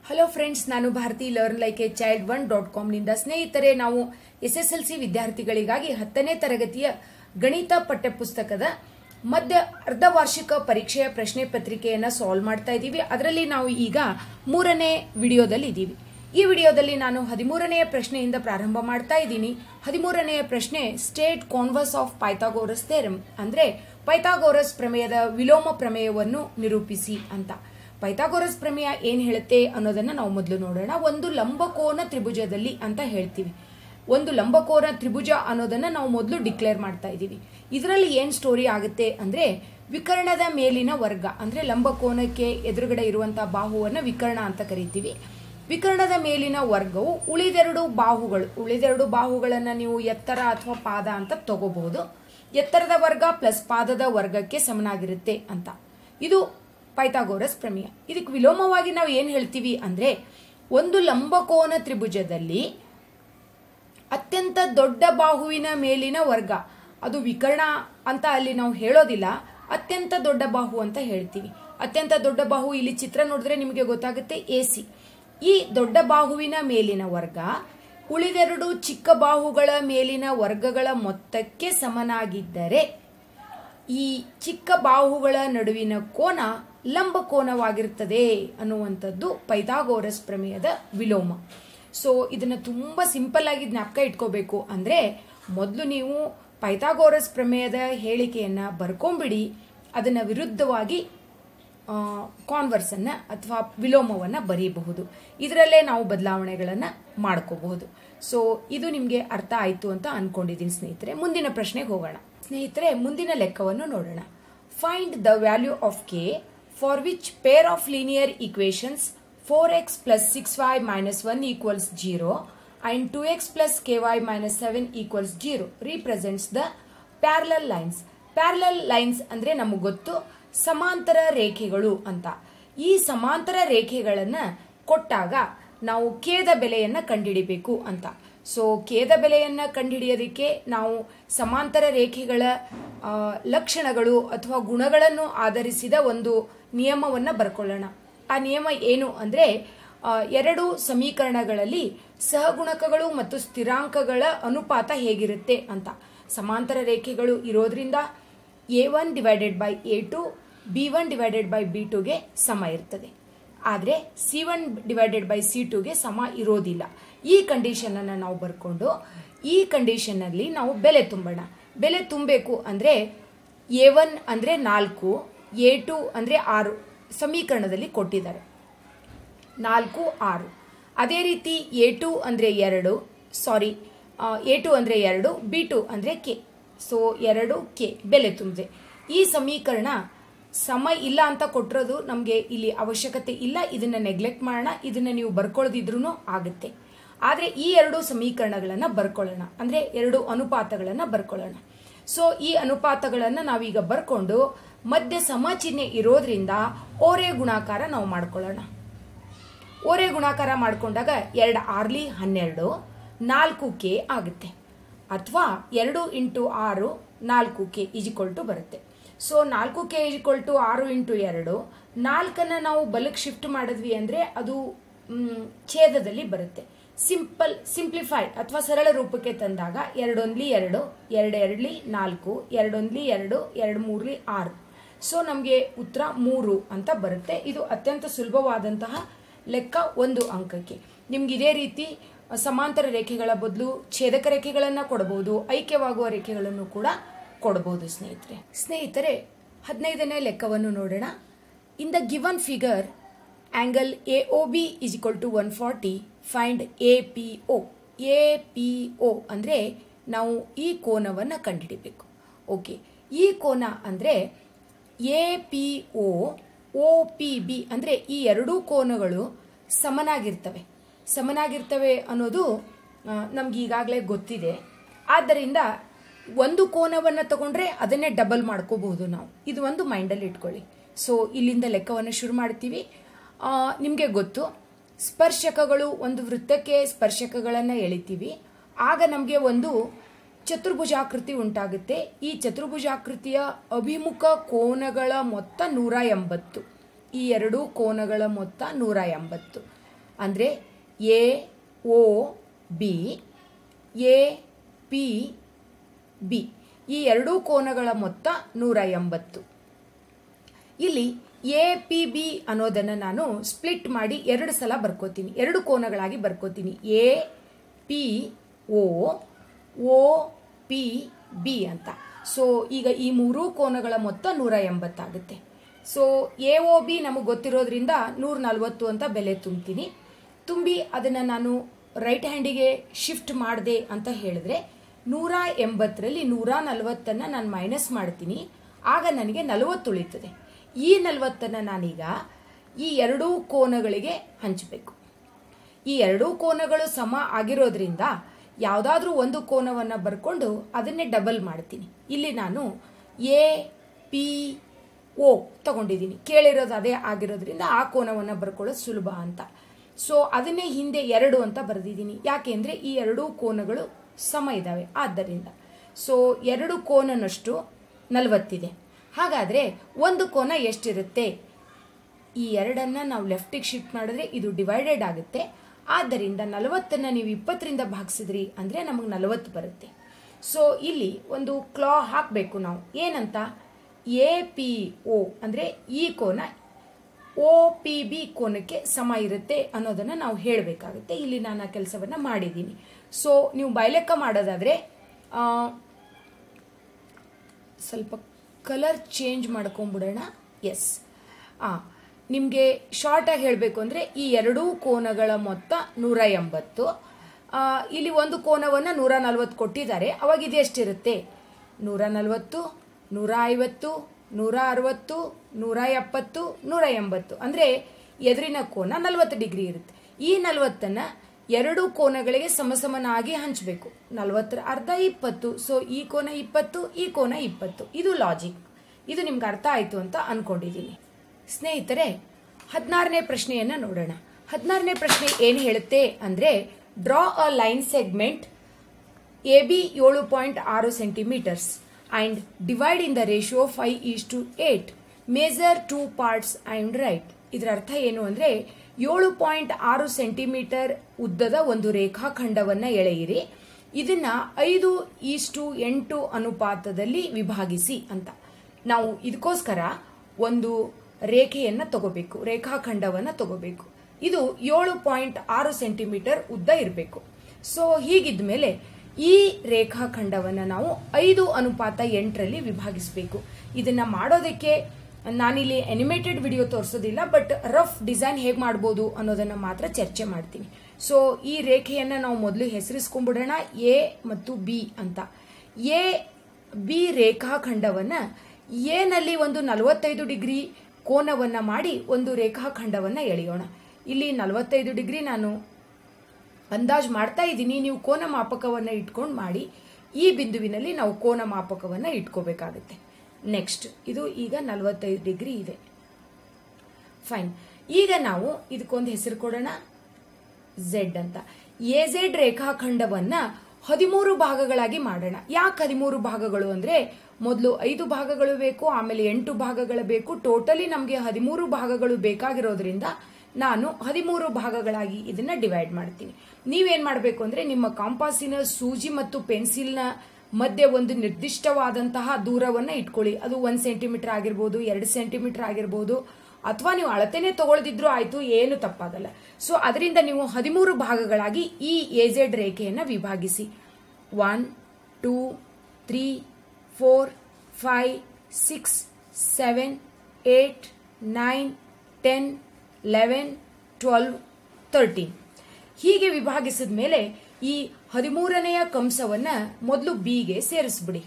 hello friends ನಾನು Bharathi learn like a child one dot ಕಾಮ್ನಿಂದ ಸ್ನೇಹಿತರೆ ನಾವು ಎಸ್ ಎಸ್ ಎಲ್ ಸಿ ವಿದ್ಯಾರ್ಥಿಗಳಿಗಾಗಿ ಹತ್ತನೇ ತರಗತಿಯ ಗಣಿತ ಪಠ್ಯಪುಸ್ತಕದ ಮಧ್ಯ ಅರ್ಧ ವಾರ್ಷಿಕ ಪರೀಕ್ಷೆಯ ಪ್ರಶ್ನೆ ಪತ್ರಿಕೆಯನ್ನ ಸಾಲ್ವ್ ಮಾಡ್ತಾ ಇದ್ದೀವಿ ಅದರಲ್ಲಿ ನಾವು ಈಗ ಮೂರನೇ ವಿಡಿಯೋದಲ್ಲಿ ಇದ್ದೀವಿ ಈ ವಿಡಿಯೋದಲ್ಲಿ ನಾನು ಹದಿಮೂರನೆಯ ಪ್ರಶ್ನೆಯಿಂದ ಪ್ರಾರಂಭ ಮಾಡ್ತಾ ಇದ್ದೀನಿ ಹದಿಮೂರನೆಯ ಪ್ರಶ್ನೆ state converse of Pythagoras theorem ಅಂದ್ರೆ ಪೈಥಾಗೋರಸ್ ಪ್ರಮೇಯದ ವಿಲೋಮ ಪ್ರಮೇಯವನ್ನು ನಿರೂಪಿಸಿ ಅಂತ ಪೈಥಾಗೋರಸ್ ಪ್ರಮೇಯ ಏನ್ ಹೇಳುತ್ತೆ ಅನ್ನೋದನ್ನ ನಾವು ಮೊದಲು ನೋಡೋಣ ಒಂದು ಲಂಬಕೋನ ತ್ರಿಭುಜದಲ್ಲಿ ಅಂತ ಹೇಳ್ತೀವಿ ಒಂದು ಲಂಬಕೋನ ತ್ರಿಭುಜ ಅನ್ನೋದನ್ನ ನಾವು ಮೊದಲು ಡಿಕ್ಲೇರ್ ಮಾಡ್ತಾ ಇದ್ದೀವಿ ಇದರಲ್ಲಿ ಏನ್ ಸ್ಟೋರಿ ಆಗುತ್ತೆ ಅಂದ್ರೆ ವಿಕರ್ಣದ ಮೇಲಿನ ವರ್ಗ ಅಂದ್ರೆ ಲಂಬಕೋನಕ್ಕೆ ಎದುರುಗಡೆ ಇರುವಂತಹ ಬಾಹುವನ್ನ ವಿಕರ್ಣ ಅಂತ ಕರಿತೀವಿ ವಿಕರ್ಣದ ಮೇಲಿನ ವರ್ಗವು ಉಳಿದೆರಡು ಬಾಹುಗಳು ಉಳಿದೆರಡು ಬಾಹುಗಳನ್ನ ನೀವು ಎತ್ತರ ಅಥವಾ ಪಾದ ಅಂತ ತಗೋಬಹುದು ಎತ್ತರದ ವರ್ಗ ಪ್ಲಸ್ ಪಾದದ ವರ್ಗಕ್ಕೆ ಸಮನಾಗಿರುತ್ತೆ ಅಂತ ಇದು ಪೈಥಾಗೋರಸ್ ಪ್ರಮೇಯ ಇದಕ್ಕೆ ವಿಲೋಮವಾಗಿ ನಾವು ಏನ್ ಹೇಳ್ತೀವಿ ಅಂದ್ರೆ ಒಂದು ಲಂಬಕೋನ ತ್ರಿಭುಜದಲ್ಲಿ ಅತ್ಯಂತ ದೊಡ್ಡ ಬಾಹುವಿನ ಮೇಲಿನ ವರ್ಗ ಅದು ವಿಕರ್ಣ ಅಂತ ಅಲ್ಲಿ ನಾವು ಹೇಳೋದಿಲ್ಲ ಅತ್ಯಂತ ದೊಡ್ಡ ಬಾಹು ಅಂತ ಹೇಳ್ತೀವಿ ಅತ್ಯಂತ ದೊಡ್ಡ ಬಾಹು ಇಲ್ಲಿ ಚಿತ್ರ ನೋಡಿದ್ರೆ ನಿಮಗೆ ಗೊತ್ತಾಗುತ್ತೆ ಎ ಸಿ ಈ ದೊಡ್ಡ ಬಾಹುವಿನ ಮೇಲಿನ ವರ್ಗ ಉಳಿದೆರಡು ಚಿಕ್ಕ ಬಾಹುಗಳ ಮೇಲಿನ ವರ್ಗಗಳ ಮೊತ್ತಕ್ಕೆ ಸಮನಾಗಿದ್ದರೆ ಈ ಚಿಕ್ಕ ಬಾಹುಗಳ ನಡುವಿನ ಕೋನ ಲಂಬ ಕೋನವಾಗಿರುತ್ತದೆ ಅನ್ನುವಂಥದ್ದು ಪೈಥಾಗೋರಸ್ ಪ್ರಮೇಯದ ವಿಲೋಮ ಸೊ ಇದನ್ನ ತುಂಬಾ ಸಿಂಪಲ್ ಆಗಿ ಜ್ಞಾಪಕ ಇಟ್ಕೋಬೇಕು ಅಂದ್ರೆ ಮೊದಲು ನೀವು ಪೈಥಾಗೋರಸ್ ಪ್ರಮೇಯದ ಹೇಳಿಕೆಯನ್ನ ಬರ್ಕೊಂಬಿಡಿ ಅದನ್ನ ವಿರುದ್ಧವಾಗಿ ಕಾನ್ವರ್ಸ್ ಅನ್ನ ಅಥವಾ ವಿಲೋಮವನ್ನ ಬರೀಬಹುದು ಇದರಲ್ಲೇ ನಾವು ಬದಲಾವಣೆಗಳನ್ನ ಮಾಡ್ಕೋಬಹುದು ಸೊ ಇದು ನಿಮಗೆ ಅರ್ಥ ಆಯ್ತು ಅಂತ ಅನ್ಕೊಂಡಿದ್ದೀನಿ ಸ್ನೇಹಿತರೆ ಮುಂದಿನ ಪ್ರಶ್ನೆಗೆ ಹೋಗೋಣ ಸ್ನೇಹಿತರೆ ಮುಂದಿನ ಲೆಕ್ಕವನ್ನು ನೋಡೋಣ find the value of K for which pair of linear equations four X plus six Y minus one equals zero and two X plus K Y minus seven equals zero represents the parallel lines parallel lines ಅಂದ್ರೆ ನಮಗೆ ಗೊತ್ತು ಸಮಾಂತರ ರೇಖೆಗಳು ಅಂತ ಈ ಸಮಾಂತರ ರೇಖೆಗಳನ್ನ ಕೊಟ್ಟಾಗ ನಾವು ಕೇದ ಬೆಲೆಯನ್ನ ಕಂಡುಹಿಡಿಬೇಕು ಅಂತ ಸೊ ಕೇದ ಬೆಲೆಯನ್ನ ಕಂಡುಹಿಡಿಯೋದಕ್ಕೆ ನಾವು ಸಮಾಂತರ ರೇಖೆಗಳ ಲಕ್ಷಣಗಳು ಅಥವಾ ಗುಣಗಳನ್ನು ಆಧರಿಸಿದ ಒಂದು ನಿಯಮವನ್ನ ಬರ್ಕೊಳ್ಳೋಣ ಆ ನಿಯಮ ಏನು ಅಂದ್ರೆ ಎರಡು ಸಮೀಕರಣಗಳಲ್ಲಿ ಸಹಗುಣಕಗಳು ಮತ್ತು ಸ್ಥಿರಾಂಕಗಳ ಅನುಪಾತ ಹೇಗಿರುತ್ತೆ ಅಂತ ಸಮಾಂತರ ರೇಖೆಗಳು ಇರೋದ್ರಿಂದ A one divided by A two B one divided by B ಟುಗೆ ಸಮ ಇರ್ತದೆ ಆದರೆ C one divided by C ಟುಗೆ ಸಮ ಇರೋದಿಲ್ಲ ಈ ಕಂಡೀಷನ್ ಅನ್ನು ನಾವು ಬರ್ಕೊಂಡು ಈ ಕಂಡೀಷನ್ ಅಲ್ಲಿ ನಾವು ಬೆಲೆ ತುಂಬೋಣ ಬೆಲೆ ತುಂಬಬೇಕು ಅಂದ್ರೆ ಎ ಒನ್ ಅಂದ್ರೆ ನಾಲ್ಕು ಎ ಟು ಅಂದ್ರೆ ಆರು ಸಮೀಕರಣದಲ್ಲಿ ಕೊಟ್ಟಿದ್ದಾರೆ ನಾಲ್ಕು ಆರು ಅದೇ ರೀತಿ ಎ ಟು ಅಂದ್ರೆ ಎರಡು ಸಾರಿ ಎ ಟು ಅಂದ್ರೆ ಎರಡು ಬಿ ಟು ಅಂದ್ರೆ ಕೆ ಸೊ ಎರಡು ಕೆ ಬೆಲೆ ತುಂಬಿದೆ ಈ ಸಮೀಕರಣ ಸಮ ಇಲ್ಲ ಅಂತ ಕೊಟ್ಟಿರೋದು ನಮಗೆ ಇಲ್ಲಿ ಅವಶ್ಯಕತೆ ಇಲ್ಲ ಇದನ್ನ ನೆಗ್ಲೆಕ್ಟ್ ಮಾಡೋಣ ಇದನ್ನ ನೀವು ಬರ್ಕೊಳ್ಳೋದಿದ್ರೂ ಆಗುತ್ತೆ ಆದರೆ ಈ ಎರಡು ಸಮೀಕರಣಗಳನ್ನ ಬರ್ಕೊಳ್ಳೋಣ ಅಂದ್ರೆ ಎರಡು ಅನುಪಾತಗಳನ್ನ ಬರ್ಕೊಳ್ಳೋಣ ಸೊ ಈ ಅನುಪಾತಗಳನ್ನ ನಾವೀಗ ಬರ್ಕೊಂಡು ಮಧ್ಯ ಸಮ ಚಿಹ್ನೆ ಇರೋದ್ರಿಂದ ಓರೆ ಗುಣಾಕಾರ ನಾವು ಮಾಡ್ಕೊಳ್ಳೋಣ ಓರೆ ಗುಣಾಕಾರ ಮಾಡ್ಕೊಂಡಾಗ ಎರಡು ಆರ್ಲಿ ಹನ್ನೆರಡು ನಾಲ್ಕು ಕೆ ಆಗುತ್ತೆ ಅಥವಾ ಎರಡು ಇಂಟು ಆರು ನಾಲ್ಕು ಕೆ ಈಜಿಕೊಲ್ ಟು ಬರುತ್ತೆ ಸೊ ನಾಲ್ಕು ಕೆ ಈಜಿಕೊಲ್ ಟು ಆರು ಇಂಟು ಎರಡು ನಾಲ್ಕನ್ನ ನಾವು ಬಲಕ್ಕೆ ಶಿಫ್ಟ್ ಮಾಡಿದ್ವಿ ಅಂದರೆ ಅದು ಛೇದದಲ್ಲಿ ಬರುತ್ತೆ ಸಿಂಪಲ್ ಸಿಂಪ್ಲಿಫೈ ಅಥವಾ ಸರಳ ರೂಪಕ್ಕೆ ತಂದಾಗ ಎರಡೊಂದ್ಲಿ ಎರಡು ಎರಡು ಎರಡ್ಲಿ ನಾಲ್ಕು ಎರಡೊಂದ್ಲಿ ಎರಡು ಎರಡು ಮೂರ್ಲಿ ಆರು ಸೊ ನಮಗೆ ಉತ್ತರ ಮೂರು ಅಂತ ಬರುತ್ತೆ ಇದು ಅತ್ಯಂತ ಸುಲಭವಾದಂತಹ ಲೆಕ್ಕ ಒಂದು ಅಂಕಕ್ಕೆ ನಿಮ್ಗೆ ಇದೇ ರೀತಿ ಸಮಾಂತರ ರೇಖೆಗಳ ಬದಲು ಛೇದಕ ರೇಖೆಗಳನ್ನು ಕೊಡಬಹುದು ಐಕ್ಯವಾಗುವ ರೇಖೆಗಳನ್ನು ಕೂಡ ಕೊಡಬಹುದು ಸ್ನೇಹಿತರೆ ಸ್ನೇಹಿತರೆ ಹದಿನೈದನೇ ಲೆಕ್ಕವನ್ನು ನೋಡೋಣ in the given figure angle A O B is equal to one forty find A P O A P O ಅಂದರೆ ನಾವು ಈ ಕೋನವನ್ನು ಕಂಡುಹಿಡಿಬೇಕು ಓಕೆ ಈ ಕೋನ ಅಂದರೆ A P O O P B ಅಂದರೆ ಈ ಎರಡೂ ಕೋನಗಳು ಸಮನಾಗಿರ್ತವೆ ಸಮನಾಗಿರ್ತವೆ ಅನ್ನೋದು ನಮ್ಗೆ ಈಗಾಗಲೇ ಗೊತ್ತಿದೆ ಆದ್ದರಿಂದ ಒಂದು ಕೋನವನ್ನು ತಗೊಂಡ್ರೆ ಅದನ್ನೇ ಡಬಲ್ ಮಾಡ್ಕೋಬಹುದು ನಾವು ಇದು ಒಂದು ಮೈಂಡಲ್ಲಿ ಇಟ್ಕೊಳ್ಳಿ ಸೊ ಇಲ್ಲಿಂದ ಲೆಕ್ಕವನ್ನು ಶುರು ಮಾಡ್ತೀವಿ ನಿಮಗೆ ಗೊತ್ತು ಸ್ಪರ್ಶಕಗಳು ಒಂದು ವೃತ್ತಕ್ಕೆ ಸ್ಪರ್ಶಕಗಳನ್ನು ಎಳಿತೀವಿ ಆಗ ನಮಗೆ ಒಂದು ಚತುರ್ಭುಜಾಕೃತಿ ಉಂಟಾಗುತ್ತೆ ಈ ಚತುರ್ಭುಜಾಕೃತಿಯ ಅಭಿಮುಖ ಕೋನಗಳ ಮೊತ್ತ ನೂರ ಎಂಬತ್ತು ಈ ಎರಡೂ ಕೋನಗಳ ಮೊತ್ತ ನೂರ ಎಂಬತ್ತು ಅಂದರೆ A O B A P B ಈ ಎರಡೂ ಕೋನಗಳ ಮೊತ್ತ ನೂರ ಎಂಬತ್ತು ಇಲ್ಲಿ ಎ ಪಿ ಬಿ ಅನ್ನೋದನ್ನು ನಾನು ಸ್ಪ್ಲಿಟ್ ಮಾಡಿ ಎರಡು ಸಲ ಬರ್ಕೋತೀನಿ ಎರಡು ಕೋನಗಳಾಗಿ ಬರ್ಕೋತೀನಿ A P O O P B ಅಂತ ಸೊ ಈಗ ಈ ಮೂರೂ ಕೋನಗಳ ಮೊತ್ತ ನೂರ ಎಂಬತ್ತಾಗುತ್ತೆ ಸೊ ಎ ಒ ಬಿ ನಮಗೆ ಗೊತ್ತಿರೋದ್ರಿಂದ ನೂರ ನಲ್ವತ್ತು ಅಂತ ಬೆಲೆ ತುಂಬ್ತೀನಿ ತುಂಬಿ ಅದನ್ನು ನಾನು ರೈಟ್ ಹ್ಯಾಂಡಿಗೆ ಶಿಫ್ಟ್ ಮಾಡಿದೆ ಅಂತ ಹೇಳಿದ್ರೆ ನೂರ ಎಂಬತ್ತರಲ್ಲಿ ನೂರ ನಲವತ್ತನ್ನು ನಾನು ಮೈನಸ್ ಮಾಡ್ತೀನಿ ಆಗ ನನಗೆ ನಲವತ್ತು ಉಳಿತದೆ ಈ ನಲವತ್ತನ್ನು ನಾನೀಗ ಈ ಎರಡೂ ಕೋನಗಳಿಗೆ ಹಂಚಬೇಕು ಈ ಎರಡೂ ಕೋನಗಳು ಸಮ ಆಗಿರೋದ್ರಿಂದ ಯಾವುದಾದ್ರೂ ಒಂದು ಕೋನವನ್ನು ಬರ್ಕೊಂಡು ಅದನ್ನೇ ಡಬಲ್ ಮಾಡ್ತೀನಿ ಇಲ್ಲಿ ನಾನು ಎ ಪಿ ಓ ತಗೊಂಡಿದ್ದೀನಿ ಕೇಳಿರೋದು ಅದೇ ಆಗಿರೋದ್ರಿಂದ ಆ ಕೋನವನ್ನು ಬರ್ಕೊಳ್ಳೋದು ಸುಲಭ ಅಂತ ಸೊ ಅದನ್ನೇ ಹಿಂದೆ ಎರಡು ಅಂತ ಬರೆದಿದ್ದೀನಿ ಯಾಕೆಂದರೆ ಈ ಎರಡೂ ಕೋನಗಳು ಸಮ ಇದ್ದಾವೆ ಆದ್ದರಿಂದ ಸೊ ಎರಡು ಕೋನನಷ್ಟು ನಲವತ್ತಿದೆ ಹಾಗಾದರೆ ಒಂದು ಕೋನ ಎಷ್ಟಿರುತ್ತೆ ಈ ಎರಡನ್ನ ನಾವು ಲೆಫ್ಟಿಗೆ ಶಿಫ್ಟ್ ಮಾಡಿದ್ರೆ ಇದು ಡಿವೈಡೆಡ್ ಆಗುತ್ತೆ ಆದ್ದರಿಂದ ನಲವತ್ತನ್ನು ನೀವು ಇಪ್ಪತ್ತರಿಂದ ಭಾಗಿಸಿದ್ರಿ ಅಂದರೆ ನಮಗೆ ನಲವತ್ತು ಬರುತ್ತೆ ಸೊ ಇಲ್ಲಿ ಒಂದು ಕ್ಲಾ ಹಾಕಬೇಕು ನಾವು ಏನಂತ ಎ ಪಿ ಒ ಅಂದರೆ ಈ ಕೋನ ಒ ಪಿ ಬಿ ಕೋನಕ್ಕೆ ಸಮ ಇರುತ್ತೆ ಅನ್ನೋದನ್ನು ನಾವು ಹೇಳಬೇಕಾಗುತ್ತೆ ಇಲ್ಲಿ ನಾನು ಆ ಕೆಲಸವನ್ನು ಮಾಡಿದ್ದೀನಿ ಸೊ ನೀವು ಬೈಲೆಕ್ಕ ಮಾಡೋದಾದರೆ ಸ್ವಲ್ಪ ಕಲರ್ ಚೇಂಜ್ ಮಾಡ್ಕೊಂಬಿಡೋಣ ಎಸ್ ಆ ನಿಮಗೆ ಶಾರ್ಟಾಗಿ ಹೇಳಬೇಕು ಅಂದರೆ ಈ ಎರಡೂ ಕೋನಗಳ ಮೊತ್ತ ನೂರ ಎಂಬತ್ತು ಆ, ಇಲ್ಲಿ ಒಂದು ಕೋನವನ್ನು ನೂರ ನಲ್ವತ್ತು ಕೊಟ್ಟಿದ್ದಾರೆ ಅವಾಗ ಇದು ಎಷ್ಟಿರುತ್ತೆ ನೂರ ನಲ್ವತ್ತು ನೂರ ಐವತ್ತು ನೂರ ಅರವತ್ತು ನೂರ ಎಪ್ಪತ್ತು ನೂರ ಎಂಬತ್ತು ಅಂದರೆ ಎದುರಿನ ಕೋನ ನಲವತ್ತು ಡಿಗ್ರಿ ಇರುತ್ತೆ ಈ ನಲವತ್ತನ್ನು ಎರಡು ಕೋನಗಳಿಗೆ ಸಮಸಮನಾಗಿ ಹಂಚಬೇಕು ನಲವತ್ತರ ಅರ್ಧ ಇಪ್ಪತ್ತು ಸೊ ಈ ಕೋನ ಇಪ್ಪತ್ತು ಈ ಕೋನ ಇಪ್ಪತ್ತು ಇದು ಲಾಜಿಕ್ ಇದು ನಿಮ್ಗೆ ಅರ್ಥ ಆಯಿತು ಅಂತ ಅನ್ಕೊಂಡಿದ್ದೀನಿ ಸ್ನೇಹಿತರೆ ಹದಿನಾರನೇ ಪ್ರಶ್ನೆಯನ್ನ ನೋಡೋಣ ಹದಿನಾರನೇ ಪ್ರಶ್ನೆ ಏನು ಹೇಳುತ್ತೆ ಅಂದ್ರೆ draw a line segment A B ಏಳು ಪಾಯಿಂಟ್ ಆರು centimetres and divide in the ratio five is to eight measure two parts and write ಇದರ ಅರ್ಥ ಏನು ಅಂದ್ರೆ ಏಳು ಪಾಯಿಂಟ್ ಆರು ಸೆಂಟಿಮೀಟರ್ ಉದ್ದದ ಒಂದು ರೇಖಾಖಂಡವನ್ನ ಎಳೆಯಿರಿ ಇದನ್ನ ಐದು ಈಸ್ಟು ಎಂಟು ಅನುಪಾತದಲ್ಲಿ ವಿಭಾಗಿಸಿ ಅಂತ ನಾವು ಇದಕ್ಕೋಸ್ಕರ ಒಂದು ರೇಖೆಯನ್ನ ತಗೋಬೇಕು ರೇಖಾಖಂಡವನ್ನ ತಗೋಬೇಕು ಇದು ಏಳು ಪಾಯಿಂಟ್ ಆರು ಸೆಂಟಿಮೀಟರ್ ಉದ್ದ ಇರಬೇಕು ಸೊ ಹೀಗಿದ್ಮೇಲೆ ಈ ರೇಖಾಖಂಡವನ್ನು ನಾವು ಐದು ಅನುಪಾತ ಎಂಟರಲ್ಲಿ ವಿಭಾಗಿಸಬೇಕು ಇದನ್ನ ಮಾಡೋದಕ್ಕೆ ನಾನಿಲ್ಲಿ ಅನಿಮೇಟೆಡ್ ವಿಡಿಯೋ ತೋರಿಸೋದಿಲ್ಲ ಬಟ್ ರಫ್ ಡಿಸೈನ್ ಹೇಗೆ ಮಾಡ್ಬೋದು ಅನ್ನೋದನ್ನ ಮಾತ್ರ ಚರ್ಚೆ ಮಾಡ್ತೀನಿ ಸೊ ಈ ರೇಖೆಯನ್ನ ನಾವು ಮೊದಲು ಹೆಸರಿಸ್ಕೊಂಡ್ಬಿಡೋಣ ಎ ಮತ್ತು ಬಿ ಅಂತ ಎ ಬಿ ರೇಖಾಖಂಡವನ್ನ ಎನಲ್ಲಿ ಒಂದು ನಲವತ್ತೈದು ಡಿಗ್ರಿ ಕೋನವನ್ನ ಮಾಡಿ ಒಂದು ರೇಖಾಖಂಡವನ್ನ ಎಳೆಯೋಣ ಇಲ್ಲಿ ನಲವತ್ತೈದು ಡಿಗ್ರಿ ನಾನು ಅಂದಾಜು ಮಾಡ್ತಾ ಇದ್ದೀನಿ ನೀವು ಕೋನ ಮಾಪಕವನ್ನು ಇಟ್ಕೊಂಡು ಮಾಡಿ ಈ ಬಿಂದುವಿನಲ್ಲಿ ನಾವು ಕೋನ ಮಾಪಕವನ್ನು ಇಟ್ಕೋಬೇಕಾಗುತ್ತೆ ನೆಕ್ಸ್ಟ್ ಇದು ಈಗ ನಲವತ್ತೈದು ಡಿಗ್ರಿ ಇದೆ ಫೈನ್ ಈಗ ನಾವು ಇದಕ್ಕೊಂದು ಹೆಸರು ಕೊಡೋಣ ಝೆಡ್ ಅಂತ ಎ ಝೆಡ್ ರೇಖಾಖಂಡವನ್ನ ಹದಿಮೂರು ಭಾಗಗಳಾಗಿ ಮಾಡೋಣ ಯಾಕೆ ಹದಿಮೂರು ಭಾಗಗಳು ಅಂದ್ರೆ ಮೊದಲು ಐದು ಭಾಗಗಳು ಬೇಕು ಆಮೇಲೆ ಎಂಟು ಭಾಗಗಳು ಬೇಕು ಟೋಟಲಿ ನಮಗೆ ಹದಿಮೂರು ಭಾಗಗಳು ಬೇಕಾಗಿರೋದ್ರಿಂದ ನಾನು ಹದಿಮೂರು ಭಾಗಗಳಾಗಿ ಇದನ್ನ ಡಿವೈಡ್ ಮಾಡ್ತೀನಿ ನೀವೇನ್ ಮಾಡಬೇಕು ಅಂದ್ರೆ ನಿಮ್ಮ ಕಾಂಪಾಸಿನ ಸೂಜಿ ಮತ್ತು ಪೆನ್ಸಿಲ್ನ ಮಧ್ಯೆ ಒಂದು ನಿರ್ದಿಷ್ಟವಾದಂತಹ ದೂರವನ್ನ ಇಟ್ಕೊಳ್ಳಿ ಅದು ಒಂದ್ ಸೆಂಟಿಮೀಟರ್ ಆಗಿರ್ಬೋದು ಎರಡು ಸೆಂಟಿಮೀಟರ್ ಆಗಿರ್ಬೋದು ಅಥವಾ ನೀವು ಅಳತೆನೆ ತಗೊಳ್ದಿದ್ರು ಆಯ್ತು ಏನು ತಪ್ಪಾಗಲ್ಲ ಸೊ ಅದರಿಂದ ನೀವು ಹದಿಮೂರು ಭಾಗಗಳಾಗಿ ಈ ಎಜೆಡ್ ರೇಖೆಯನ್ನ ವಿಭಾಗಿಸಿ one two three four five six seven eight nine ten eleven twelve thirteen ಹೀಗೆ ವಿಭಾಗಿಸಿದ ಮೇಲೆ ಈ ಹದಿಮೂರನೆಯ ಕಂಸವನ್ನ ಮೊದಲು ಬಿಗೆ ಸೇರಿಸ್ಬಿಡಿ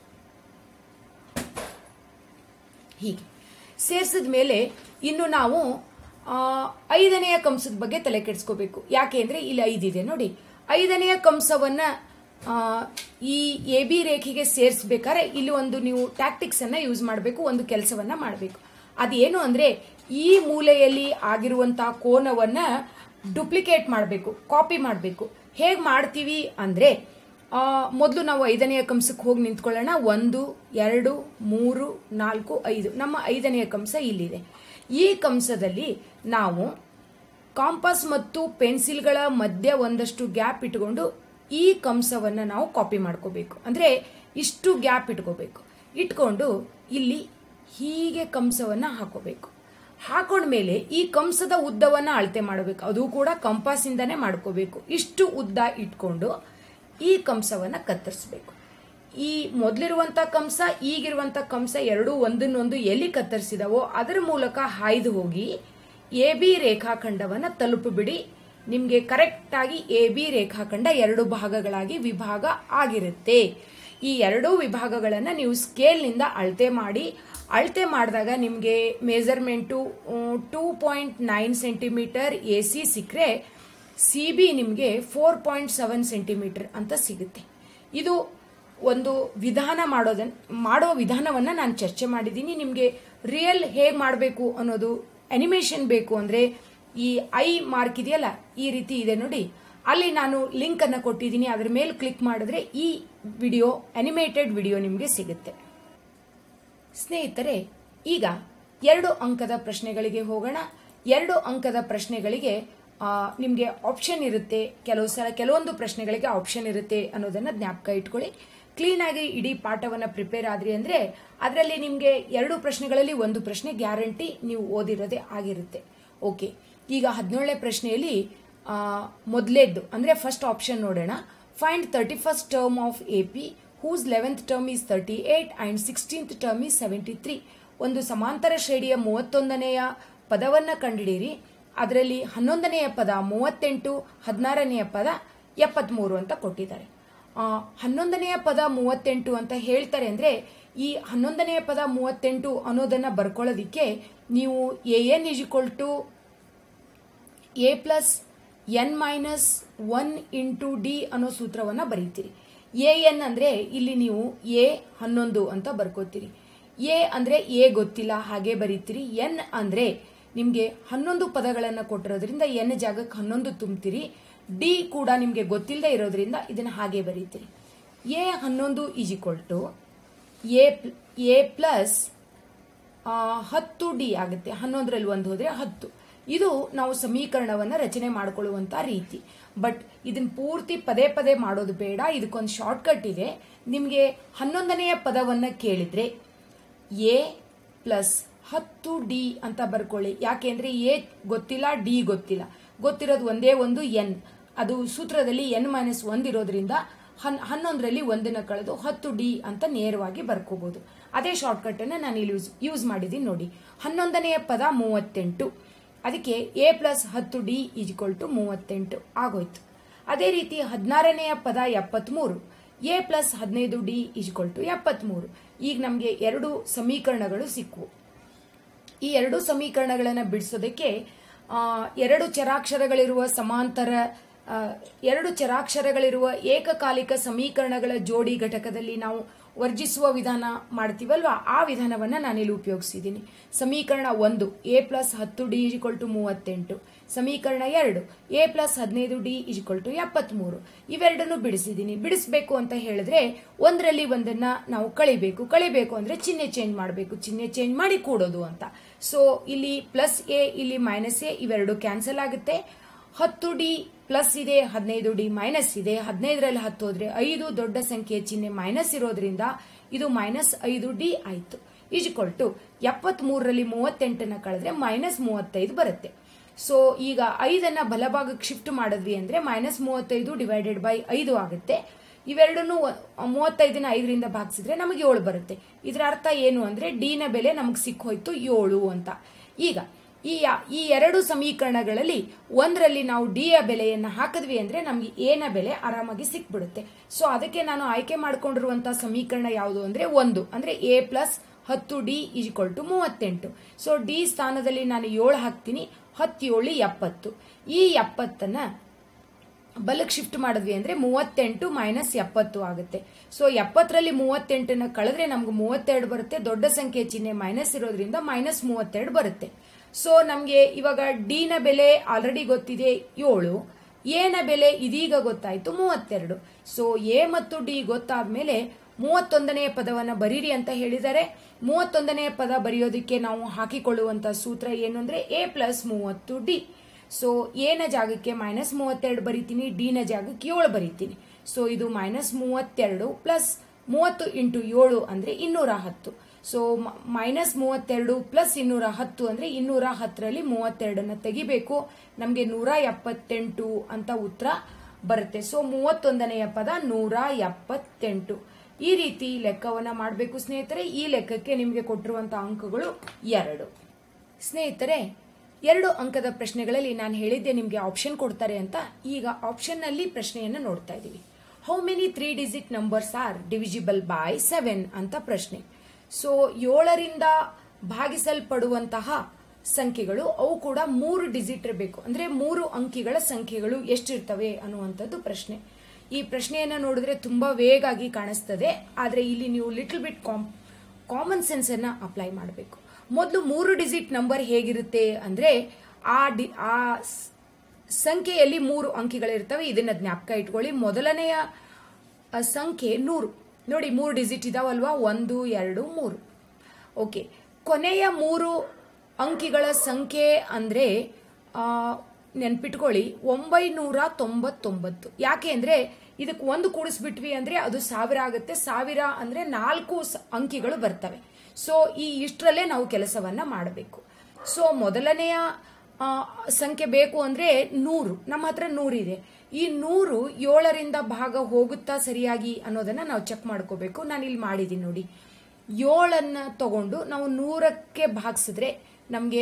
ಹೀಗೆ ಸೇರಿಸಿದ ಮೇಲೆ ಇನ್ನು ನಾವು ಆ, ಐದನೆಯ ಕಂಸದ ಬಗ್ಗೆ ತಲೆ ಕೆಡಿಸ್ಕೋಬೇಕು ಯಾಕೆ ಅಂದ್ರೆ ಇಲ್ಲಿ ಐದಿದೆ ನೋಡಿ ಐದನೆಯ ಕಂಸವನ್ನ ಆ, ಈ ಎ ಬಿ ರೇಖೆಗೆ ಸೇರಿಸ್ಬೇಕಾದ್ರೆ ಇಲ್ಲಿ ಒಂದು ನೀವು ಟ್ಯಾಕ್ಟಿಕ್ಸ್ ಅನ್ನ ಯೂಸ್ ಮಾಡಬೇಕು ಒಂದು ಕೆಲಸವನ್ನ ಮಾಡಬೇಕು ಅದೇನು ಅಂದ್ರೆ ಈ ಮೂಲೆಯಲ್ಲಿ ಆಗಿರುವಂತಹ ಕೋನವನ್ನ ಡುಪ್ಲಿಕೇಟ್ ಮಾಡಬೇಕು ಕಾಪಿ ಮಾಡಬೇಕು ಹೇಗೆ ಮಾಡ್ತೀವಿ ಅಂದ್ರೆ ಆ, ಮೊದಲು ನಾವು ಐದನೆಯ ಕಂಸಕ್ಕೆ ಹೋಗಿ ನಿಂತ್ಕೊಳ್ಳೋಣ ಒಂದು ಎರಡು ಮೂರು ನಾಲ್ಕು ಐದು ನಮ್ಮ ಐದನೆಯ ಕಂಸ ಇಲ್ಲಿದೆ ಈ ಕಂಸದಲ್ಲಿ ನಾವು ಕಾಂಪಾಸ್ ಮತ್ತು ಪೆನ್ಸಿಲ್ಗಳ ಮಧ್ಯ ಒಂದಷ್ಟು ಗ್ಯಾಪ್ ಇಟ್ಕೊಂಡು ಈ ಕಂಸವನ್ನು ನಾವು ಕಾಪಿ ಮಾಡ್ಕೋಬೇಕು ಅಂದರೆ ಇಷ್ಟು ಗ್ಯಾಪ್ ಇಟ್ಕೋಬೇಕು ಇಟ್ಕೊಂಡು ಇಲ್ಲಿ ಹೀಗೆ ಕಂಸವನ್ನು ಹಾಕೋಬೇಕು ಹಾಕೊಂಡ್ಮೇಲೆ ಈ ಕಂಸದ ಉದ್ದವನ್ನು ಅಳತೆ ಮಾಡಬೇಕು ಅದು ಕೂಡ ಕಂಪಾಸಿಂದನೇ ಮಾಡ್ಕೋಬೇಕು ಇಷ್ಟು ಉದ್ದ ಇಟ್ಕೊಂಡು ಈ ಕಂಸವನ್ನು ಕತ್ತರಿಸಬೇಕು ಈ ಮೊದಲಿರುವಂಥ ಕಂಸ ಈಗಿರುವಂಥ ಕಂಸ ಎರಡೂ ಒಂದನ್ನೊಂದು ಎಲ್ಲಿ ಕತ್ತರಿಸಿದವೋ ಅದರ ಮೂಲಕ ಹಾಯ್ದು ಹೋಗಿ ಎ ಬಿ ರೇಖಾಖಂಡವನ್ನು ತಲುಪಿಬಿಡಿ ನಿಮಗೆ ಕರೆಕ್ಟಾಗಿ ಎ ಬಿ ರೇಖಾಖಂಡ ಎರಡು ಭಾಗಗಳಾಗಿ ವಿಭಾಗ ಆಗಿರುತ್ತೆ ಈ ಎರಡೂ ವಿಭಾಗಗಳನ್ನು ನೀವು ಸ್ಕೇಲ್ನಿಂದ ಅಳತೆ ಮಾಡಿ ಅಳತೆ ಮಾಡಿದಾಗ ನಿಮಗೆ measurement two point nine centimetre A C ಸಿಕ್ಕರೆ ಸಿ ಬಿ ನಿಮಗೆ ಫೋರ್ ಪಾಯಿಂಟ್ ಸೆವೆನ್ ಸೆಂಟಿಮೀಟರ್ ಅಂತ ಸಿಗುತ್ತೆ ಇದು ಒಂದು ವಿಧಾನ ಮಾಡೋದನ್ನ ಮಾಡೋ ವಿಧಾನವನ್ನು ನಾನು ಚರ್ಚೆ ಮಾಡಿದ್ದೀನಿ ನಿಮಗೆ ರಿಯಲ್ ಹೇಗೆ ಮಾಡಬೇಕು ಅನ್ನೋದು ಅನಿಮೇಷನ್ ಬೇಕು ಅಂದರೆ ಈ ಐ ಮಾರ್ಕ್ ಇದೆಯಲ್ಲ ಈ ರೀತಿ ಇದೆ ನೋಡಿ ಅಲ್ಲಿ ನಾನು ಲಿಂಕ್ ಅನ್ನು ಕೊಟ್ಟಿದ್ದೀನಿ ಅದರ ಮೇಲೆ ಕ್ಲಿಕ್ ಮಾಡಿದ್ರೆ ಈ ವಿಡಿಯೋ ಅನಿಮೇಟೆಡ್ ವಿಡಿಯೋ ನಿಮಗೆ ಸಿಗುತ್ತೆ ಸ್ನೇಹಿತರೆ ಈಗ ಎರಡು ಅಂಕದ ಪ್ರಶ್ನೆಗಳಿಗೆ ಹೋಗೋಣ ಎರಡು ಅಂಕದ ಪ್ರಶ್ನೆಗಳಿಗೆ ನಿಮಗೆ ಆಪ್ಷನ್ ಇರುತ್ತೆ ಕೆಲವು ಸಲ ಕೆಲವೊಂದು ಪ್ರಶ್ನೆಗಳಿಗೆ ಆಪ್ಷನ್ ಇರುತ್ತೆ ಅನ್ನೋದನ್ನ ಜ್ಞಾಪಕ ಇಟ್ಕೊಳ್ಳಿ ಕ್ಲೀನಾಗಿ ಇಡೀ ಪಾಠವನ್ನು ಪ್ರಿಪೇರ್ ಆದ್ರಿ ಅಂದರೆ ಅದರಲ್ಲಿ ನಿಮಗೆ ಎರಡು ಪ್ರಶ್ನೆಗಳಲ್ಲಿ ಒಂದು ಪ್ರಶ್ನೆ ಗ್ಯಾರಂಟಿ ನೀವು ಓದಿರೋದೇ ಆಗಿರುತ್ತೆ ಓಕೆ ಈಗ ಹದಿನೇಳನೇ ಪ್ರಶ್ನೆಯಲ್ಲಿ ಮೊದಲೇದ್ದು ಅಂದರೆ ಫಸ್ಟ್ ಆಪ್ಷನ್ ನೋಡೋಣ find thirty first term of A P whose eleventh term is thirty eight and sixteenth term is seventy three ಒಂದು ಸಮಾಂತರ ಶ್ರೇಣಿಯ ಮೂವತ್ತೊಂದನೆಯ ಪದವನ್ನು ಕಂಡಿಡೀರಿ ಅದರಲ್ಲಿ ಹನ್ನೊಂದನೆಯ ಪದ ಮೂವತ್ತೆಂಟು ಹದಿನಾರನೆಯ ಪದ ಎಪ್ಪತ್ತ್ಮೂರು ಅಂತ ಕೊಟ್ಟಿದ್ದಾರೆ ಹನ್ನೊಂದನೆಯ ಪದ ಮೂವತ್ತೆಂಟು ಅಂತ ಹೇಳ್ತಾರೆ ಅಂದರೆ ಈ ಹನ್ನೊಂದನೆಯ ಪದ ಮೂವತ್ತೆಂಟು ಅನ್ನೋದನ್ನು ಬರ್ಕೊಳ್ಳೋದಿಕ್ಕೆ ನೀವು A N is equal to A plus N minus one into D ಅನ್ನೋ ಸೂತ್ರವನ್ನು ಬರೀತೀರಿ ಎ ಎನ್ ಅಂದರೆ ಇಲ್ಲಿ ನೀವು ಎ ಹನ್ನೊಂದು ಅಂತ ಬರ್ಕೋತೀರಿ ಎ ಅಂದರೆ ಎ ಗೊತ್ತಿಲ್ಲ ಹಾಗೆ ಬರೀತೀರಿ ಎನ್ ಅಂದರೆ ನಿಮಗೆ ಹನ್ನೊಂದು ಪದಗಳನ್ನು ಕೊಟ್ಟಿರೋದ್ರಿಂದ ಎನ್ ಜಾಗಕ್ಕೆ ಹನ್ನೊಂದು ತುಂಬ್ತೀರಿ ಡಿ ಕೂಡ ನಿಮಗೆ ಗೊತ್ತಿಲ್ಲದೆ ಇರೋದ್ರಿಂದ ಇದನ್ನು ಹಾಗೆ ಬರೀತೀರಿ ಎ ಹನ್ನೊಂದು is equal to A A plus ಹತ್ತು ಡಿ ಆಗುತ್ತೆ ಹನ್ನೊಂದರಲ್ಲಿ ಒಂದು ಹೋದರೆ ಹತ್ತು ಇದು ನಾವು ಸಮೀಕರಣವನ್ನು ರಚನೆ ಮಾಡಿಕೊಳ್ಳುವಂಥ ರೀತಿ ಬಟ್ ಇದನ್ನ ಪೂರ್ತಿ ಪದೇ ಪದೇ ಮಾಡೋದು ಬೇಡ ಇದಕ್ಕೊಂದು ಶಾರ್ಟ್ಕಟ್ ಇದೆ ನಿಮಗೆ ಹನ್ನೊಂದನೆಯ ಪದವನ್ನು ಕೇಳಿದ್ರೆ ಎ ಪ್ಲಸ್ ಹತ್ತು ಡಿ ಅಂತ ಬರ್ಕೊಳ್ಳಿ ಯಾಕೆಂದ್ರೆ ಎ ಗೊತ್ತಿಲ್ಲ ಡಿ ಗೊತ್ತಿಲ್ಲ ಗೊತ್ತಿರೋದು ಒಂದೇ ಒಂದು ಎನ್ ಅದು ಸೂತ್ರದಲ್ಲಿ ಎನ್ ಮೈನಸ್ ಒಂದಿರೋದ್ರಿಂದ ಹನ್ ಹನ್ನೊಂದರಲ್ಲಿ ಒಂದನ್ನು ಕಳೆದು ಹತ್ತು ಡಿ ಅಂತ ನೇರವಾಗಿ ಬರ್ಕೋಬಹುದು ಅದೇ ಶಾರ್ಟ್ಕಟ್ ಅನ್ನು ನಾನು ಇಲ್ಲಿ ಯೂಸ್ ಯೂಸ್ ಮಾಡಿದ್ದೀನಿ ನೋಡಿ ಹನ್ನೊಂದನೆಯ ಪದ ಮೂವತ್ತೆಂಟು ಅದಕ್ಕೆ ಎ ಪ್ಲಸ್ ಹತ್ತು ಡಿ ಈಜ್ಕೊಲ್ ಟು ಮೂವತ್ತೆಂಟು ಆಗೋಯ್ತು ಅದೇ ರೀತಿ ಹದಿನಾರನೆಯ ಪದ ಎಪ್ಪತ್ಮೂರು ಎ ಪ್ಲಸ್ ಹದಿನೈದು ಡಿ ಈಜ್ಕೊಲ್ ಟು ಎಪ್ಪತ್ಮೂರು ಈಗ ನಮಗೆ ಎರಡು ಸಮೀಕರಣಗಳು ಸಿಕ್ಕವು ಈ ಎರಡು ಸಮೀಕರಣಗಳನ್ನು ಬಿಡಿಸೋದಕ್ಕೆ ಎರಡು ಚರಾಕ್ಷರಗಳಿರುವ ಸಮಾಂತರ ಎರಡು ಚರಾಕ್ಷರಗಳಿರುವ ಏಕಕಾಲಿಕ ಸಮೀಕರಣಗಳ ಜೋಡಿ ಘಟಕದಲ್ಲಿ ನಾವು ವರ್ಜಿಸುವ ವಿಧಾನ ಮಾಡ್ತೀವಲ್ವಾ ಆ ವಿಧಾನವನ್ನು ನಾನಿಲ್ಲಿ ಉಪಯೋಗಿಸಿದ್ದೀನಿ ಸಮೀಕರಣ ಒಂದು ಎ ಪ್ಲಸ್ ಹತ್ತು ಡಿ ಇಜಿಕೊಲ್ ಟು ಮೂವತ್ತೆಂಟು ಸಮೀಕರಣ ಎರಡು ಎ ಪ್ಲಸ್ ಹದಿನೈದು ಡಿ ಇಜಿಕೊಲ್ ಟು ಎಪ್ಪತ್ಮೂರು ಇವೆರಡನ್ನು ಬಿಡಿಸಿದ್ದೀನಿ ಬಿಡಿಸಬೇಕು ಅಂತ ಹೇಳಿದ್ರೆ ಒಂದರಲ್ಲಿ ಒಂದನ್ನ ನಾವು ಕಳಿಬೇಕು ಕಳಿಬೇಕು ಅಂದ್ರೆ ಚಿಹ್ನೆ ಚೇಂಜ್ ಮಾಡಬೇಕು ಚಿಹ್ನೆ ಚೇಂಜ್ ಮಾಡಿ ಕೂಡೋದು ಅಂತ ಸೊ ಇಲ್ಲಿ ಪ್ಲಸ್ ಎ ಇಲ್ಲಿ ಮೈನಸ್ ಎ ಇವೆರಡು ಕ್ಯಾನ್ಸಲ್ ಆಗುತ್ತೆ ಹತ್ತು ಡಿ ಪ್ಲಸ್ ಇದೆ ಹದಿನೈದು ಡಿ ಮೈನಸ್ ಇದೆ ಹದಿನೈದರಲ್ಲಿ ಹತ್ತು ಹೋದ್ರೆ ಐದು ದೊಡ್ಡ ಸಂಖ್ಯೆಯ ಚಿಹ್ನೆ ಮೈನಸ್ ಇರೋದ್ರಿಂದ ಇದು ಮೈನಸ್ ಐದು ಡಿ ಆಯ್ತು ಈಜ್ಕೊಲ್ ಟು ಎಪ್ಪತ್ ಮೂರರಲ್ಲಿ ಮೂವತ್ತೆಂಟನ್ನ ಕಳೆದ್ರೆ ಮೈನಸ್ ಮೂವತ್ತೈದು ಬರುತ್ತೆ ಸೊ ಈಗ ಐದನ್ನ ಬಲಭಾಗಕ್ಕೆ ಶಿಫ್ಟ್ ಮಾಡಿದ್ವಿ ಅಂದ್ರೆ ಮೈನಸ್ ಮೂವತ್ತೈದು ಡಿವೈಡೆಡ್ ಬೈ ಐದು ಆಗುತ್ತೆ ಇವೆರಡನ್ನು ಮೂವತ್ತೈದನ ಐದರಿಂದ ಭಾಗಿಸಿದ್ರೆ ನಮಗೆ ಏಳು ಬರುತ್ತೆ ಇದರ ಅರ್ಥ ಏನು ಅಂದ್ರೆ ಡಿ ನ ಬೆಲೆ ನಮಗೆ ಸಿಕ್ಕೋಯ್ತು ಏಳು ಅಂತ ಈಗ ಈ ಈ ಎರಡು ಸಮೀಕರಣಗಳಲ್ಲಿ ಒಂದರಲ್ಲಿ ನಾವು ಡಿ ಯ ಬೆಲೆಯನ್ನು ಹಾಕಿದ್ವಿ ಅಂದ್ರೆ ನಮಗೆ ಎ ನ ಬೆಲೆ ಆರಾಮಾಗಿ ಸಿಕ್ಬಿಡುತ್ತೆ ಸೊ ಅದಕ್ಕೆ ನಾನು ಆಯ್ಕೆ ಮಾಡ್ಕೊಂಡಿರುವಂತಹ ಸಮೀಕರಣ ಯಾವುದು ಅಂದ್ರೆ ಒಂದು ಅಂದ್ರೆ ಎ ಪ್ಲಸ್ ಹತ್ತು ಡಿ ಈಜ್ಕೊಲ್ ಟು ಮೂವತ್ತೆಂಟು ಸೊ ಡಿ ಸ್ಥಾನದಲ್ಲಿ ನಾನು ಏಳು ಹಾಕ್ತೀನಿ ಹತ್ತೇಳು ಎಪ್ಪತ್ತು ಈ ಎಪ್ಪತ್ತನ್ನ ಬಲಕ್ಕೆ ಶಿಫ್ಟ್ ಮಾಡಿದ್ವಿ ಅಂದ್ರೆ ಮೂವತ್ತೆಂಟು ಮೈನಸ್ ಎಪ್ಪತ್ತು ಆಗುತ್ತೆ ಸೊ ಎಪ್ಪತ್ತರಲ್ಲಿ ಮೂವತ್ತೆಂಟನ್ನ ಕಳೆದ್ರೆ ನಮ್ಗೆ ಮೂವತ್ತೆರಡು ಬರುತ್ತೆ ದೊಡ್ಡ ಸಂಖ್ಯೆ ಚಿಹ್ನೆ ಮೈನಸ್ ಇರೋದ್ರಿಂದ ಮೈನಸ್ ಮೂವತ್ತೆರಡು ಬರುತ್ತೆ ಸೊ ನಮಗೆ ಇವಾಗ ಡಿ ನ ಬೆಲೆ ಆಲ್ರೆಡಿ ಗೊತ್ತಿದೆ ಏಳು ಎ ನ ಬೆಲೆ ಇದೀಗ ಗೊತ್ತಾಯ್ತು ಮೂವತ್ತೆರಡು ಸೊ ಎ ಮತ್ತು ಡಿ ಗೊತ್ತಾದ್ಮೇಲೆ ಮೂವತ್ತೊಂದನೆಯ ಪದವನ್ನ ಬರೀರಿ ಅಂತ ಹೇಳಿದ್ದಾರೆ ಮೂವತ್ತೊಂದನೆಯ ಪದ ಬರೆಯೋದಕ್ಕೆ ನಾವು ಹಾಕಿಕೊಳ್ಳುವಂತ ಸೂತ್ರ ಏನು ಅಂದ್ರೆ ಎ ಪ್ಲಸ್ ಮೂವತ್ತು ಡಿ ಸೊ ಎನ ಜಾಗಕ್ಕೆ ಮೈನಸ್ ಮೂವತ್ತೆರಡು ಬರಿತೀನಿ ಡಿನ ಜಾಗಕ್ಕೆ ಏಳು ಬರಿತೀನಿ ಸೊ ಇದು ಮೈನಸ್ ಮೂವತ್ತೆರಡು ಪ್ಲಸ್ ಮೂವತ್ತು ಇಂಟು ಏಳು ಅಂದ್ರೆ ಇನ್ನೂರ ಹತ್ತು ಸೊ ಮೈನಸ್ ಮೂವತ್ತೆರಡು ಪ್ಲಸ್ ಇನ್ನೂರ ಹತ್ತು ಅಂದ್ರೆ ಇನ್ನೂರ ಹತ್ತರಲ್ಲಿ ಮೂವತ್ತೆರಡನ್ನ ತೆಗಿಬೇಕು ನಮಗೆ ನೂರ ಎಪ್ಪತ್ತೆಂಟು ಅಂತ ಉತ್ತರ ಬರುತ್ತೆ ಸೊ ಮೂವತ್ತೊಂದನೆಯ ಪದ ನೂರ ಎಪ್ಪತ್ತೆಂಟು ಈ ರೀತಿ ಲೆಕ್ಕವನ್ನ ಮಾಡಬೇಕು ಸ್ನೇಹಿತರೆ ಈ ಲೆಕ್ಕಕ್ಕೆ ನಿಮಗೆ ಕೊಟ್ಟಿರುವಂತಹ ಅಂಕಗಳು ಎರಡು ಸ್ನೇಹಿತರೆ ಎರಡು ಅಂಕದ ಪ್ರಶ್ನೆಗಳಲ್ಲಿ ನಾನು ಹೇಳಿದ್ದೆ ನಿಮಗೆ ಆಪ್ಷನ್ ಕೊಡ್ತಾರೆ ಅಂತ ಈಗ ಆಪ್ಷನ್ ನಲ್ಲಿ ಪ್ರಶ್ನೆಯನ್ನು ನೋಡ್ತಾ ಇದ್ದೀವಿ how many three digit numbers are divisible by seven ಅಂತ ಪ್ರಶ್ನೆ ಸೊ ಏಳರಿಂದ ಭಾಗಿಸಲ್ಪಡುವಂತಹ ಸಂಖ್ಯೆಗಳು ಅವು ಕೂಡ ಮೂರು ಡಿಜಿಟ್ ಇರಬೇಕು ಅಂದ್ರೆ ಮೂರು ಅಂಕಿಗಳ ಸಂಖ್ಯೆಗಳು ಎಷ್ಟಿರ್ತವೆ ಅನ್ನುವಂಥದ್ದು ಪ್ರಶ್ನೆ ಈ ಪ್ರಶ್ನೆಯನ್ನ ನೋಡಿದ್ರೆ ತುಂಬಾ ವೇಗಾಗಿ ಕಾಣಿಸ್ತದೆ ಆದ್ರೆ ಇಲ್ಲಿ ನೀವು ಲಿಟಲ್ ಬಿಟ್ ಕಾಮನ್ ಸೆನ್ಸ್ ಅನ್ನ ಅಪ್ಲೈ ಮಾಡಬೇಕು ಮೊದಲು ಮೂರು ಡಿಜಿಟ್ ನಂಬರ್ ಹೇಗಿರುತ್ತೆ ಅಂದ್ರೆ ಆ ಡಿ ಆ ಸ್- ಸಂಖ್ಯೆಯಲ್ಲಿ ಮೂರು ಅಂಕಿಗಳಿರ್ತವೆ ಇದನ್ನ ಜ್ಞಾಪಕ ಇಟ್ಕೊಳ್ಳಿ ಮೊದಲನೆಯ ಆ, ಸಂಖ್ಯೆ ನೂರು ನೋಡಿ ಮೂರು ಡಿಜಿಟ್ ಇದಾವಲ್ವಾ ಒಂದು ಎರಡು ಮೂರು ಓಕೆ ಕೊನೆಯ ಮೂರು ಅಂಕಿಗಳ ಸಂಖ್ಯೆ ಅಂದ್ರೆ ಆ, ನೆನ್ಪಿಟ್ಕೊಳ್ಳಿ ಒಂಬೈನೂರ ತೊಂಬತ್ತೊಂಬತ್ತು ಯಾಕೆ ಅಂದ್ರೆ ಇದಕ್ಕೆ ಒಂದು ಕೂಡಿಸ್ಬಿಟ್ವಿ ಅಂದ್ರೆ ಅದು ಸಾವಿರ ಆಗುತ್ತೆ ಸಾವಿರ ಅಂದ್ರೆ ನಾಲ್ಕು ಸ- ಅಂಕಿಗಳು ಬರ್ತವೆ ಸೊ ಈ ಇಷ್ಟರಲ್ಲೇ ನಾವು ಕೆಲಸವನ್ನ ಮಾಡಬೇಕು ಸೊ ಮೊದಲನೆಯ ಆ, ಸಂಖ್ಯೆ ಬೇಕು ಅಂದ್ರೆ ನೂರು ನಮ್ಮ ಹತ್ರ ನೂರಿದೆ ಈ ನೂರು ಏಳರಿಂದ ಭಾಗ ಹೋಗುತ್ತಾ ಸರಿಯಾಗಿ ಅನ್ನೋದನ್ನ ನಾವು ಚೆಕ್ ಮಾಡ್ಕೋಬೇಕು ನಾನು ಇಲ್ಲಿ ಮಾಡಿದ್ದೀನಿ ನೋಡಿ ಏಳನ್ನ ತಗೊಂಡು ನಾವು ನೂರಕ್ಕೆ ಭಾಗಿಸಿದ್ರೆ ನಮಗೆ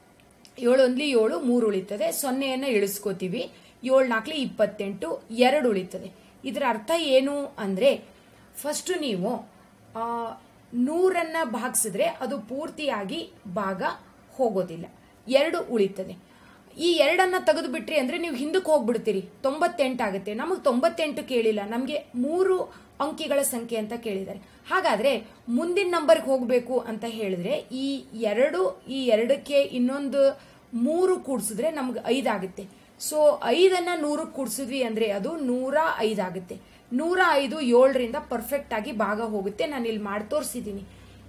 ಏಳು ಒಂದ್ಲಿ ಏಳು ಮೂರು ಉಳಿತದೆ ಸೊನ್ನೆಯನ್ನ ಇಳಿಸ್ಕೋತೀವಿ ಏಳು ನಾಲ್ಕಲಿ ಇಪ್ಪತ್ತೆಂಟು ಎರಡು ಉಳಿತದೆ ಇದರ ಅರ್ಥ ಏನು ಅಂದ್ರೆ ಫಸ್ಟ್ ನೀವು ಆ, ನೂರನ್ನ ಭಾಗಿಸಿದ್ರೆ ಅದು ಪೂರ್ತಿಯಾಗಿ ಭಾಗ ಹೋಗೋದಿಲ್ಲ ಎರಡು ಉಳಿತದೆ ಈ ಎರಡನ್ನ ತೆಗೆದು ಬಿಟ್ರಿ ಅಂದ್ರೆ ನೀವು ಹಿಂದಕ್ಕೆ ಹೋಗ್ಬಿಡ್ತೀರಿ ತೊಂಬತ್ತೆಂಟು ಆಗುತ್ತೆ ನಮಗೆ ತೊಂಬತ್ತೆಂಟು ಕೇಳಿಲ್ಲ ನಮಗೆ ಮೂರು ಅಂಕಿಗಳ ಸಂಖ್ಯೆ ಅಂತ ಕೇಳಿದ್ದಾರೆ ಹಾಗಾದ್ರೆ ಮುಂದಿನ ನಂಬರ್ಗೆ ಹೋಗಬೇಕು ಅಂತ ಹೇಳಿದ್ರೆ ಈ ಎರಡು ಈ ಎರಡಕ್ಕೆ ಇನ್ನೊಂದು ಮೂರು ಕೂಡಿಸಿದ್ರೆ ನಮ್ಗೆ ಐದಾಗುತ್ತೆ ಸೊ ಐದನ್ನ ನೂರು ಕೂಡಿಸಿದ್ವಿ ಅಂದ್ರೆ ಅದು ನೂರ ಐದಾಗುತ್ತೆ ನೂರ ಐದು ಏಳರಿಂದ ಪರ್ಫೆಕ್ಟ್ ಆಗಿ ಭಾಗ ಹೋಗುತ್ತೆ ನಾನು ಇಲ್ಲಿ ಮಾಡಿ ತೋರಿಸಿದ್ದೀನಿ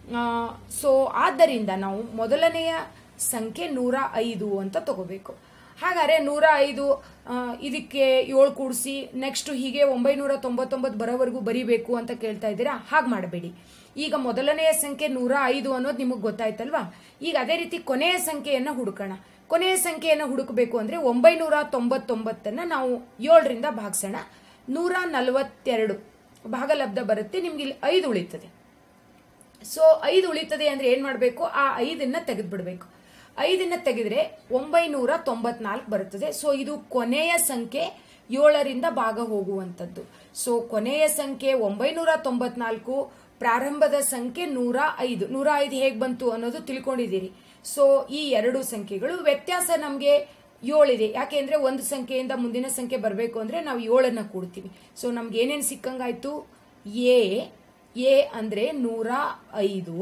ಸೊ ಆದ್ದರಿಂದ ನಾವು ಮೊದಲನೆಯ ಸಂಖ್ಯೆ ನೂರ ಐದು ಅಂತ ತಗೋಬೇಕು ಹಾಗಾದ್ರೆ ನೂರ ಐದು ಆ, ಇದಕ್ಕೆ ಏಳು ಕೂಡಿಸಿ ನೆಕ್ಸ್ಟ್ ಹೀಗೆ ಒಂಬೈನೂರ ತೊಂಬತ್ತೊಂಬತ್ತು ಬರೋವರೆಗೂ ಬರಿಬೇಕು ಅಂತ ಕೇಳ್ತಾ ಇದ್ದೀರಾ ಹಾಗೆ ಮಾಡಬೇಡಿ ಈಗ ಮೊದಲನೆಯ ಸಂಖ್ಯೆ ನೂರ ಐದು ಅನ್ನೋದು ನಿಮಗೆ ಗೊತ್ತಾಯ್ತಲ್ವಾ ಈಗ ಅದೇ ರೀತಿ ಕೊನೆಯ ಸಂಖ್ಯೆಯನ್ನ ಹುಡುಕೋಣ ಕೊನೆಯ ಸಂಖ್ಯೆಯನ್ನ ಹುಡುಕಬೇಕು ಅಂದ್ರೆ ಒಂಬೈನೂರ ತೊಂಬತ್ತೊಂಬತ್ತನ್ನ ನಾವು ಏಳರಿಂದ ಭಾಗಿಸೋಣ ನೂರ ನಲವತ್ತೆರಡು ಭಾಗಲಬ್ಧ ಬರುತ್ತೆ ನಿಮ್ಗೆ ಇಲ್ಲಿ ಐದು ಉಳಿತದೆ ಸೊ ಐದು ಉಳಿತದೆ ಅಂದ್ರೆ ಏನ್ ಮಾಡಬೇಕು ಆ ಐದನ್ನ ತೆಗೆದ್ಬಿಡ್ಬೇಕು ಐದನ್ನ ತೆಗೆದ್ರೆ ಒಂಬೈನೂರ ತೊಂಬತ್ನಾಲ್ಕು ಬರುತ್ತದೆ ಸೊ ಇದು ಕೊನೆಯ ಸಂಖ್ಯೆ ಏಳರಿಂದ ಭಾಗ ಹೋಗುವಂತದ್ದು ಸೊ ಕೊನೆಯ ಸಂಖ್ಯೆ ಒಂಬೈನೂರ ತೊಂಬತ್ನಾಲ್ಕು ಪ್ರಾರಂಭದ ಸಂಖ್ಯೆ ನೂರ ಐದು ನೂರ ಐದು ಹೇಗ್ ಬಂತು ಅನ್ನೋದು ತಿಳ್ಕೊಂಡಿದ್ದೀರಿ ಸೊ ಈ ಎರಡು ಸಂಖ್ಯೆಗಳು ವ್ಯತ್ಯಾಸ ನಮಗೆ ಏಳಿದೆ ಯಾಕೆಂದ್ರೆ ಒಂದು ಸಂಖ್ಯೆಯಿಂದ ಮುಂದಿನ ಸಂಖ್ಯೆ ಬರಬೇಕು ಅಂದ್ರೆ ನಾವು ಏಳನ್ನ ಕೂಡ್ತೀವಿ ಸೊ ನಮ್ಗೆ ಏನೇನು ಸಿಕ್ಕಂಗಾಯ್ತು ಎ ಎ ಅಂದ್ರೆ ನೂರ ಐದು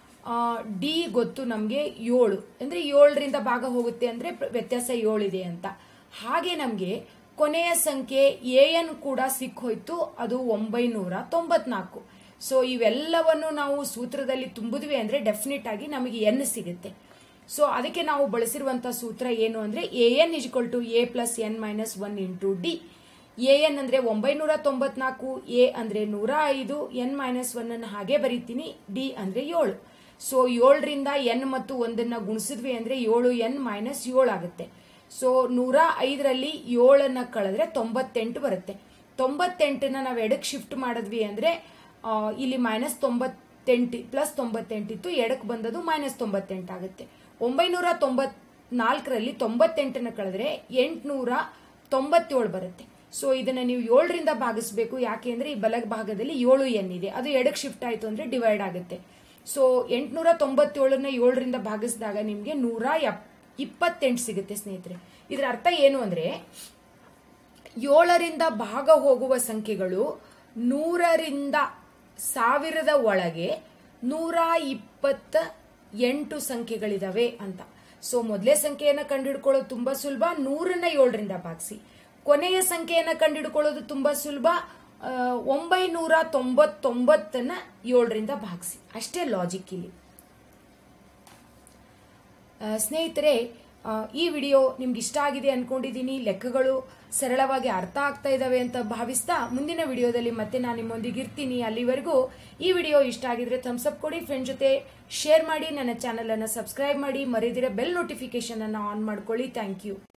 ಡಿ ಗೊತ್ತು ನಮಗೆ ಏಳು ಅಂದ್ರೆ ಏಳರಿಂದ ಭಾಗ ಹೋಗುತ್ತೆ ಅಂದ್ರೆ ಪ್ರ- ವ್ಯತ್ಯಾಸ ಏಳಿದೆ ಅಂತ ಹಾಗೆ ನಮಗೆ ಕೊನೆಯ ಸಂಖ್ಯೆ ಎ ಎನ್ ಕೂಡ ಸಿಕ್ಕೋಯ್ತು ಅದು ಒಂಬೈನೂರ ತೊಂಬತ್ನಾಲ್ಕು ಸೊ ಇವೆಲ್ಲವನ್ನು ನಾವು ಸೂತ್ರದಲ್ಲಿ ತುಂಬಿದ್ವಿ ಅಂದ್ರೆ ಡೆಫಿನೆಟ್ ಆಗಿ ನಮಗೆ ಎನ್ ಸಿಗುತ್ತೆ ಸೊ ಅದಕ್ಕೆ ನಾವು ಬಳಸಿರುವಂತಹ ಸೂತ್ರ ಏನು ಅಂದ್ರೆ A N equal to A plus N minus one into D A N ಅಂದ್ರೆ ಒಂಬೈನೂರ ತೊಂಬತ್ನಾಲ್ಕು ಎ ಅಂದ್ರೆ ನೂರ ಐದು ಎನ್ ಮೈನಸ್ ಒನ್ ಅನ್ನು ಹಾಗೆ ಬರೀತೀನಿ ಡಿ ಅಂದ್ರೆ ಏಳು ಸೊ ಏಳರಿಂದ ಎನ್ ಮತ್ತು ಒಂದನ್ನ ಗುಣಿಸಿದ್ವಿ ಅಂದ್ರೆ ಏಳು ಎನ್ ಮೈನಸ್ ಏಳು ಆಗುತ್ತೆ ಸೊ ನೂರ ಐದರಲ್ಲಿ ಏಳನ್ನ ಕಳೆದ್ರೆ ತೊಂಬತ್ತೆಂಟು ಬರುತ್ತೆ ತೊಂಬತ್ತೆಂಟನ್ನ ನಾವು ಎಡಕ್ಕೆ ಶಿಫ್ಟ್ ಮಾಡಿದ್ವಿ ಅಂದ್ರೆ ಆ, ಇಲ್ಲಿ ಮೈನಸ್ ತೊಂಬತ್ತೆಂಟು ಪ್ಲಸ್ ತೊಂಬತ್ತೆಂಟಿತ್ತು ಎಡಕ್ಕೆ ಬಂದದು ಮೈನಸ್ ತೊಂಬತ್ತೆಂಟು ಆಗುತ್ತೆ ಒಂಬೈನೂರ ತೊಂಬತ್ನಾಲ್ಕರಲ್ಲಿ ತೊಂಬತ್ತೆಂಟನ್ನ ಕಳೆದ್ರೆ ಎಂಟುನೂರ ತೊಂಬತ್ತೇಳು ಬರುತ್ತೆ ಸೊ ಇದನ್ನ ನೀವು ಏಳರಿಂದ ಭಾಗಿಸ್ಬೇಕು ಯಾಕೆ ಅಂದ್ರೆ ಈ ಬಲ ಭಾಗದಲ್ಲಿ ಏಳು ಎನ್ ಇದೆ ಅದು ಎಡಕ್ಕೆ ಶಿಫ್ಟ್ ಆಯ್ತು ಅಂದ್ರೆ ಡಿವೈಡ್ ಆಗುತ್ತೆ ಸೊ ಎಂಟುನೂರ ತೊಂಬತ್ತೇಳನ್ನ ಏಳರಿಂದ ಭಾಗಿಸಿದಾಗ ನಿಮ್ಗೆ ನೂರ ಎಪ್- ಇಪ್ಪತ್ತೆಂಟು ಸಿಗುತ್ತೆ ಸ್ನೇಹಿತರೆ ಇದರ ಅರ್ಥ ಏನು ಅಂದ್ರೆ ಏಳರಿಂದ ಭಾಗ ಹೋಗುವ ಸಂಖ್ಯೆಗಳು ನೂರರಿಂದ ಸಾವಿರದ ಒಳಗೆ ನೂರ ಇಪ್ಪತ್ತ ಎಂಟು ಸಂಖ್ಯೆಗಳಿದಾವೆ ಅಂತ ಸೊ ಮೊದಲೇ ಸಂಖ್ಯೆಯನ್ನ ಕಂಡುಹಿಡ್ಕೊಳ್ಳೋದು ತುಂಬಾ ಸುಲಭ ನೂರನ್ನ ಏಳರಿಂದ ಭಾಗಿಸಿ ಕೊನೆಯ ಸಂಖ್ಯೆಯನ್ನ ಕಂಡುಹಿಡ್ಕೊಳ್ಳೋದು ತುಂಬಾ ಸುಲಭ ಆ, ಒಂಬೈನೂರ ತೊಂಬತ್ತೊಂಬತ್ತನ್ನ ಏಳರಿಂದ ಭಾಗಿಸಿ ಅಷ್ಟೇ ಲಾಜಿಕ್ ಇಲ್ಲಿ ಆ, ಸ್ನೇಹಿತರೆ ಆ, ಈ ವಿಡಿಯೋ ನಿಮ್ಗೆ ಇಷ್ಟ ಆಗಿದೆ ಅನ್ಕೊಂಡಿದ್ದೀನಿ ಲೆಕ್ಕಗಳು ಸರಳವಾಗಿ ಅರ್ಥ ಆಗ್ತಾ ಇದಾವೆ ಅಂತ ಭಾವಿಸ್ತಾ ಮುಂದಿನ ವಿಡಿಯೋದಲ್ಲಿ ಮತ್ತೆ ನಾನು ನಿಮ್ಮೊಂದಿಗೆ ಇರ್ತೀನಿ ಅಲ್ಲಿವರೆಗೂ ಈ ವಿಡಿಯೋ ಇಷ್ಟ ಆಗಿದ್ರೆ ಥಮ್ಸ್ ಅಪ್ ಕೊಡಿ ಫ್ರೆಂಡ್ ಜೊತೆ ಶೇರ್ ಮಾಡಿ ನನ್ನ ಚಾನಲ್ ಅನ್ನು ಸಬ್ಸ್ಕ್ರೈಬ್ ಮಾಡಿ ಮರೆದಿರೋ ಬೆಲ್ ನೋಟಿಫಿಕೇಶನ್ ಅನ್ನು ಆನ್ ಮಾಡ್ಕೊಳ್ಳಿ ಥ್ಯಾಂಕ್ ಯು